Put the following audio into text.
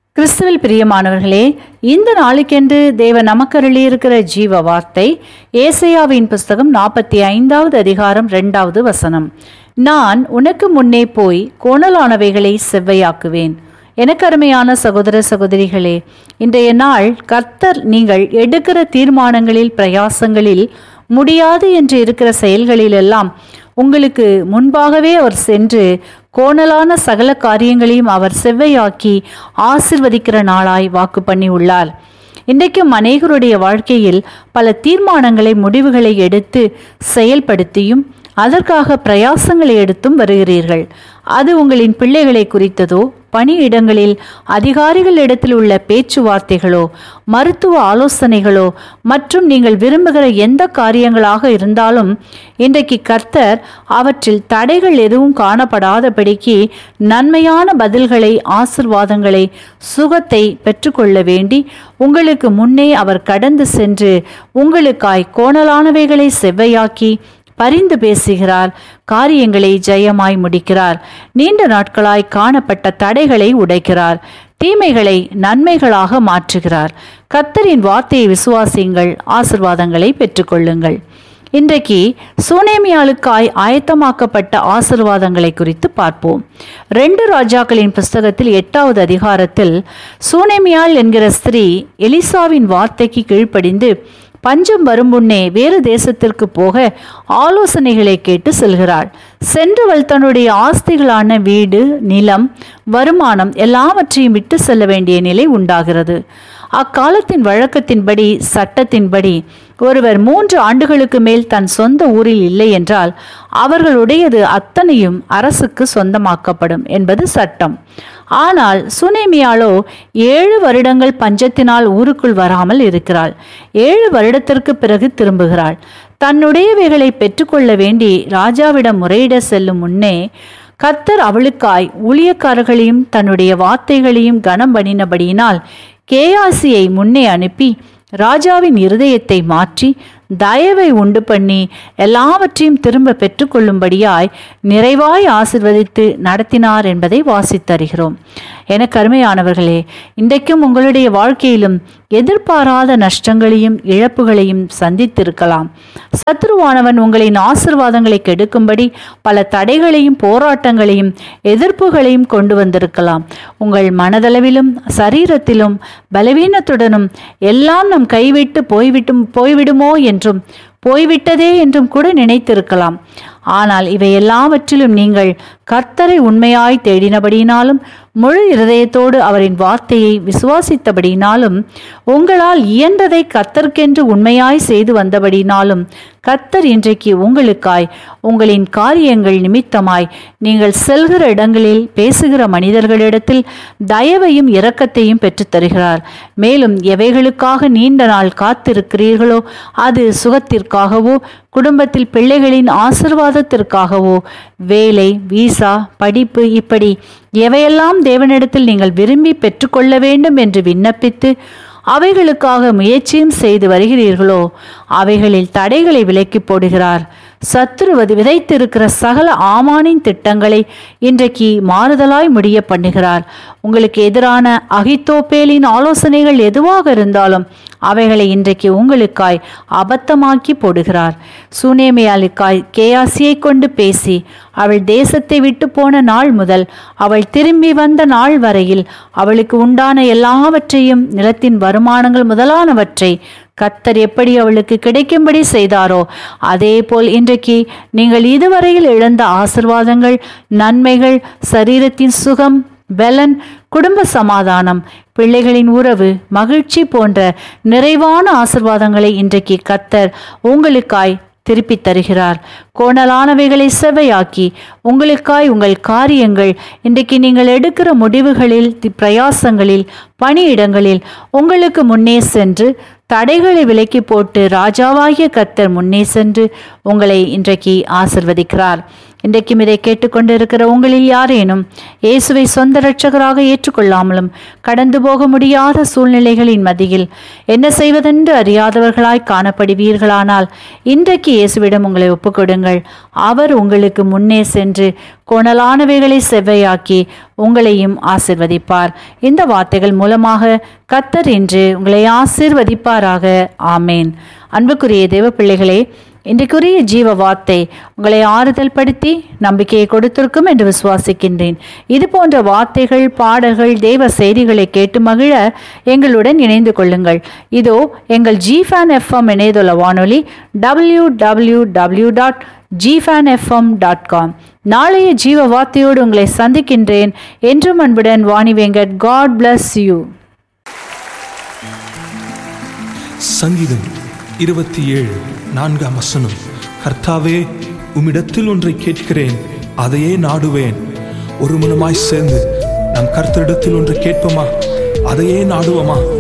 கிறிஸ்துவில் பிரியமானவர்களே இந்த நாளுக்கென்று தேவ நமக்கருளி இருக்கிற ஜீவ வார்த்தை ஏசையாவின் புஸ்தகம் நாற்பத்தி ஐந்தாவது அதிகாரம் இரண்டாவது வசனம் நான் உனக்கு முன்னே போய் கோணலானவைகளை செவ்வையாக்குவேன் எனக்கு அருமையான சகோதர சகோதரிகளே இன்றைய நாள் கர்த்தர் நீங்கள் எடுக்கிற தீர்மானங்களில் பிரயாசங்களில் முடியாது என்று இருக்கிற செயல்களிலெல்லாம் உங்களுக்கு முன்பாகவே அவர் சென்று கோணலான சகல காரியங்களையும் அவர் செவ்வையாக்கி ஆசிர்வதிக்கிற நாளாய் வாக்கு பண்ணி உள்ளார் இன்றைக்கும் அநேகருடைய வாழ்க்கையில் பல தீர்மானங்களை முடிவுகளை எடுத்து செயல்படுத்தியும் அதற்காக பிரயாசங்களை எடுத்தும் வருகிறீர்கள் அது உங்களின் பிள்ளைகளை குறித்ததோ பணியிடங்களில் அதிகாரிகளிடத்தில் உள்ள பேச்சுவார்த்தைகளோ மருத்துவ ஆலோசனைகளோ மற்றும் நீங்கள் விரும்புகிற எந்த காரியங்களாக இருந்தாலும் இன்றைக்கு கர்த்தர் அவற்றில் தடைகள் எதுவும் காணப்படாதபடிக்கு நன்மையான பதில்களை ஆசிர்வாதங்களை சுகத்தை பெற்றுக்கொள்ள வேண்டி உங்களுக்கு முன்னே அவர் கடந்து சென்று உங்களுக்காய் கோணலானவைகளை செவ்வையாக்கி பரிந்து பேசுகிறார் காரியங்களை ஜெயமாய் முடிக்கிறார் நீண்ட நாட்களாய் காணப்பட்ட தடைகளை உடைக்கிறார் தீமைகளை நன்மைகளாக மாற்றுகிறார் கத்தரின் வார்த்தையை விசுவாசியுங்கள் ஆசிர்வாதங்களை பெற்றுக்கொள்ளுங்கள் இன்றைக்கு சூனேமியாளுக்காய் ஆயத்தமாக்கப்பட்ட ஆசிர்வாதங்களை குறித்து பார்ப்போம் ரெண்டு ராஜாக்களின் புஸ்தகத்தில் எட்டாவது அதிகாரத்தில் சூனேமியாள் என்கிற ஸ்திரீ எலிசாவின் வார்த்தைக்கு கீழ்ப்படிந்து பஞ்சம் வரும் முன்னே வேறு தேசத்திற்கு போக ஆலோசனைகளை கேட்டு செல்கிறாள் சென்றவள் தன்னுடைய ஆஸ்திகளான வீடு நிலம் வருமானம் எல்லாவற்றையும் விட்டு செல்ல வேண்டிய நிலை உண்டாகிறது அக்காலத்தின் வழக்கத்தின்படி சட்டத்தின்படி ஒருவர் மூன்று ஆண்டுகளுக்கு மேல் தன் சொந்த ஊரில் இல்லை என்றால் அவர்களுடையது அத்தனையும் அரசுக்கு சொந்தமாக்கப்படும் என்பது சட்டம் ஆனால் சுனேமியாலோ ஏழு வருடங்கள் பஞ்சத்தினால் ஊருக்குள் வராமல் இருக்கிறாள் ஏழு வருடத்திற்கு பிறகு திரும்புகிறாள் தன்னுடையவைகளை பெற்றுக்கொள்ள வேண்டி ராஜாவிடம் முறையிட செல்லும் முன்னே கத்தர் அவளுக்காய் ஊழியக்காரர்களையும் தன்னுடைய வார்த்தைகளையும் கனம் பண்ணினபடியினால் கேயாசியை முன்னே அனுப்பி ராஜாவின் இருதயத்தை மாற்றி தயவை உண்டு பண்ணி எல்லாவற்றையும் திரும்ப பெற்றுக்கொள்ளும்படியாய் நிறைவாய் ஆசிர்வதித்து நடத்தினார் என்பதை வாசித்தருகிறோம் எனக்கு அருமையானவர்களே இன்றைக்கும் உங்களுடைய வாழ்க்கையிலும் எதிர்பாராத நஷ்டங்களையும் இழப்புகளையும் சந்தித்திருக்கலாம் சத்ருவானவன் உங்களின் ஆசிர்வாதங்களை கெடுக்கும்படி பல தடைகளையும் போராட்டங்களையும் எதிர்ப்புகளையும் கொண்டு வந்திருக்கலாம் உங்கள் மனதளவிலும் சரீரத்திலும் பலவீனத்துடனும் எல்லாம் நம் கைவிட்டு போய்விட்டும் போய்விடுமோ என்றும் போய்விட்டதே என்றும் கூட நினைத்திருக்கலாம் ஆனால் இவை எல்லாவற்றிலும் நீங்கள் கர்த்தரை உண்மையாய் தேடினபடியினாலும் முழு இருதயத்தோடு அவரின் வார்த்தையை விசுவாசித்தபடியினாலும் உங்களால் இயன்றதை கர்த்தர்க்கென்று உண்மையாய் செய்து வந்தபடினாலும் கர்த்தர் இன்றைக்கு உங்களுக்காய் உங்களின் காரியங்கள் நிமித்தமாய் நீங்கள் செல்கிற இடங்களில் பேசுகிற மனிதர்களிடத்தில் தயவையும் இரக்கத்தையும் பெற்றுத் தருகிறார் மேலும் எவைகளுக்காக நீண்ட நாள் காத்திருக்கிறீர்களோ அது சுகத்திற்காகவோ குடும்பத்தில் பிள்ளைகளின் ஆசிர்வாதத்திற்காகவோ வேலை வீசா படிப்பு இப்படி எவையெல்லாம் தேவனிடத்தில் நீங்கள் விரும்பி பெற்றுக்கொள்ள வேண்டும் என்று விண்ணப்பித்து அவைகளுக்காக முயற்சியும் செய்து வருகிறீர்களோ அவைகளில் தடைகளை விலக்கி போடுகிறார் சத்துருவது விதைத்திருக்கிற சகல ஆமானின் திட்டங்களை இன்றைக்கு மாறுதலாய் முடிய பண்ணுகிறார் உங்களுக்கு எதிரான அகித்தோப்பேலின் ஆலோசனைகள் எதுவாக இருந்தாலும் அவைகளை இன்றைக்கு உங்களுக்காய் அபத்தமாக்கி போடுகிறார் சூனேமையாளுக்காய் கேயாசியை கொண்டு பேசி அவள் தேசத்தை விட்டு போன நாள் முதல் அவள் திரும்பி வந்த நாள் வரையில் அவளுக்கு உண்டான எல்லாவற்றையும் நிலத்தின் வருமானங்கள் முதலானவற்றை கத்தர் எப்படி அவளுக்கு கிடைக்கும்படி செய்தாரோ அதே போல் இன்றைக்கு நீங்கள் இதுவரையில் இழந்த ஆசிர்வாதங்கள் நன்மைகள் சரீரத்தின் சுகம் பலன் குடும்ப சமாதானம் பிள்ளைகளின் உறவு மகிழ்ச்சி போன்ற நிறைவான ஆசிர்வாதங்களை இன்றைக்கு கத்தர் உங்களுக்காய் திருப்பி தருகிறார் கோணலானவைகளை செவையாக்கி உங்களுக்காய் உங்கள் காரியங்கள் இன்றைக்கு நீங்கள் எடுக்கிற முடிவுகளில் பிரயாசங்களில் பணியிடங்களில் உங்களுக்கு முன்னே சென்று தடைகளை விலக்கி போட்டு ராஜாவாகிய கத்தர் முன்னே சென்று உங்களை இன்றைக்கு ஆசிர்வதிக்கிறார் இன்றைக்கும் இதை கேட்டுக்கொண்டிருக்கிற உங்களில் யாரேனும் இயேசுவை சொந்த இரட்சகராக ஏற்றுக்கொள்ளாமலும் கடந்து போக முடியாத சூழ்நிலைகளின் மத்தியில் என்ன செய்வதென்று அறியாதவர்களாய் காணப்படுவீர்களானால் இன்றைக்கு இயேசுவிடம் உங்களை ஒப்புக்கொடுங்கள் அவர் உங்களுக்கு முன்னே சென்று கோணலானவைகளை செவ்வையாக்கி உங்களையும் ஆசிர்வதிப்பார் இந்த வார்த்தைகள் மூலமாக கத்தர் இன்று உங்களை ஆசிர்வதிப்பாராக ஆமேன் அன்புக்குரிய தேவ பிள்ளைகளே இன்றைக்குரிய ஜீவ வார்த்தை உங்களை ஆறுதல் படுத்தி நம்பிக்கையை கொடுத்திருக்கும் என்று விசுவாசிக்கின்றேன் இது போன்ற வார்த்தைகள் பாடல்கள் தேவ செய்திகளை கேட்டு மகிழ எங்களுடன் இணைந்து கொள்ளுங்கள் இதோ எங்கள் ஜிஃபேன் எஃப்எம் இணையதள வானொலி டபிள்யூ டபிள்யூ டபிள்யூ டாட் ஜிஃபேன் டாட் காம் நாளைய ஜீவ வார்த்தையோடு உங்களை சந்திக்கின்றேன் என்றும் அன்புடன் Vani Venkat God bless you சங்கீதம் இருபத்தி ஏழு நான்காம் வசனம் கர்த்தாவே உம்மிடத்தில் ஒன்றை கேட்கிறேன் அதையே நாடுவேன் ஒரு மனமாய் சேர்ந்து நம் கர்த்தரிடத்தில் ஒன்றை கேட்போமா அதையே நாடுவோமா